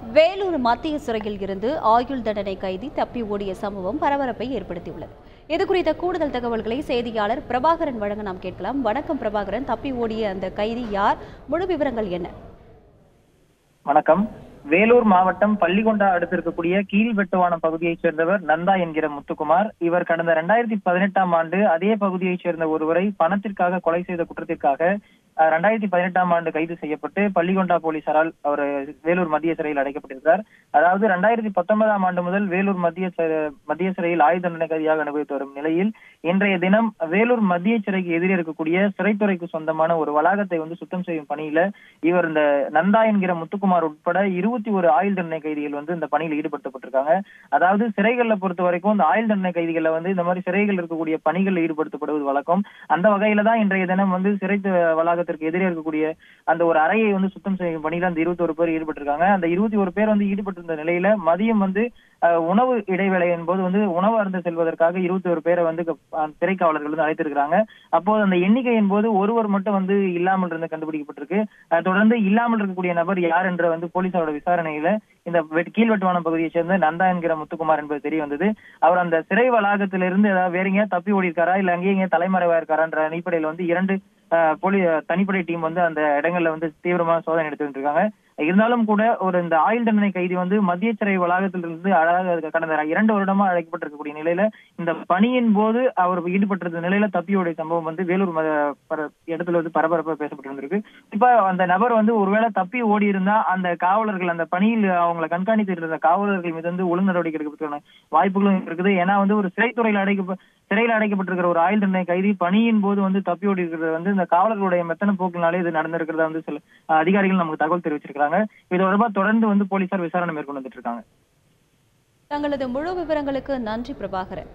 வேலூர் மத்திய சிறையில் இருந்து ஆயுள் தண்டனை கைதி தப்பி ஓடிய சம்பவம் பரபரப்பை ஏற்படுத்தியுள்ளது இது குறித்த கூடுதல் தகவல்களை செய்தியாளர் பிரபாகரன் வழங்க நாம் கேட்கலாம் வணக்கம் பிரபாகரன் தப்பி ஓடிய அந்த கைதி யார் முழு விவரங்கள் என்ன வணக்கம் வேலூர் மாவட்டம் பள்ளிகொண்டா அடுத்து இருக்கக்கூடிய கீழ்வெட்டுவானம் பகுதியைச் சேர்ந்தவர் நந்தா என்கிற முத்துக்குமார் இவர் கடந்த இரண்டாயிரத்தி பதினெட்டாம் ஆண்டு அதே பகுதியைச் சேர்ந்த ஒருவரை பணத்திற்காக கொலை செய்த குற்றத்திற்காக அஹ், இரண்டாயிரத்தி பதினெட்டாம் ஆண்டு கைது செய்யப்பட்டு பள்ளிகொண்டா போலீசாரால் அவர் வேலூர் மத்திய சிறையில் அடைக்கப்பட்டிருக்கிறார் அதாவது இரண்டாயிரத்தி பத்தொன்பதாம் ஆண்டு முதல் வேலூர் மத்திய சிறை- மத்திய சிறையில் ஆயுத தண்டனை கைதியாக அனுபவித்து வரும் நிலையில் இன்றைய தினம் வேலூர் மத்திய சிறைக்கு எதிரே இருக்கக்கூடிய சிறைத்துறைக்கு சொந்தமான ஒரு வளாகத்தை வந்து சுத்தம் செய்யும் பணியில இவர் இந்த நந்தா என்கிற முத்துக்குமார் உட்பட இருபத்தி ஒரு ஆயுள் தண்டனை கைதிகள் வந்து இந்த பணியில் ஈடுபடுத்தப்பட்டிருக்காங்க அதாவது சிறைகள்ல பொறுத்த வரைக்கும் இந்த ஆயுள் தண்டனை கைதிகளை வந்து இந்த மாதிரி சிறைகள் இருக்கக்கூடிய பணிகளில் ஈடுபடுத்தப்படுவது வழக்கம் அந்த வகையில தான் இன்றைய தினம் வந்து சிறை த- வளாகத்திற்கு எதிரே இருக்கக்கூடிய அந்த ஒரு அறையை வந்து சுத்தம் செய்யும் பணியில அந்த இருபத்தி ஒரு பேர் ஈடுபட்டிருக்காங்க அந்த இருபத்தி ஒரு பேர் வந்து ஈடுபட்டிருந்த நிலையில மதியம் வந்து அஹ், உணவு இடைவேளையின் போது வந்து உணவு அருந்த செல்வதற்காக இருபத்தி ஒரு பேரை வந்து க- அஹ், சிறை காவலர்கள் வந்து அழைத்திருக்கிறாங்க அப்போது அந்த எண்ணிக்கையின் போது ஒருவர் மட்டும் வந்து இல்லாமல் இருந்து கண்டுபிடிக்கப்பட்டிருக்கு அஹ், தொடர்ந்து இல்லாமல் இருக்கக்கூடிய நபர் யார் என்ற வந்து போலீசாரோட விசாரணையில இந்த வெட்- கீழ்வெட்டுவானம் பகுதியைச் சேர்ந்த நந்தா என்கிற முத்துக்குமார் என்பது தெரிய வந்தது அவர் அந்த சிறை வளாகத்திலிருந்து ஏதாவது வேற எங்கேயா தப்பி ஓடி இருக்காரா இல்ல அங்கேயே எங்கேயா தலைமறைவா இருக்காரான்ற அடிப்படையில வந்து இரண்டு அஹ், போலி தனிப்படை டீம் வந்து அந்த இடங்கள்ல வந்து தீவிரமா சோதனை எடுத்துட்டு இருக்காங்க இருந்தாலும் கூட ஒரு இந்த ஆயுள் தண்டனை கைதி வந்து மத்திய சிறை வளாகத்திலிருந்து அழகாக கடந்த இரண்டு வருடமா அழைக்கப்பட்டிருக்கக்கூடிய நிலையில இந்த பணியின் போது அவர் ஈடுபட்டிருந்த நிலையில தப்பியோடைய சம்பவம் வந்து வேலூர் ம- பர- இடத்துல வந்து பரபரப்பா பேசப்பட்டு இருந்திருக்கு இப்ப அந்த நபர் வந்து ஒருவேளை தப்பி ஓடி இருந்தா அந்த காவலர்கள் அந்த பணியில் அவங்களை கண்காணித்து இருந்த காவலர்கள் மீது வந்து ஒழுங்கு நடவடிக்கை எடுக்கிறதுக்கான வாய்ப்புகளும் இருக்குது ஏன்னா வந்து ஒரு சிறைத்துறையில் அடைக்க சிறையில் அடைக்கப்பட்டிருக்கிற ஒரு ஆயுள் தண்டனை கைதி பணியின் போது வந்து தப்பி ஓடி இருக்கிறது வந்து இந்த காவலர்களுடைய மெத்தன போக்கினாலே இது நடந்திருக்கிறதா வந்து சில அஹ், அதிகாரிகள் நமக்கு தகவல் தெரிவிச்சிருக்காங்க இது தொடர்பா தொடர்ந்து வந்து போலீசார் விசாரணை மேற்கொண்டு வந்துட்டு இருக்காங்க தங்களது முழு விவரங்களுக்கு நன்றி பிரபாகரன்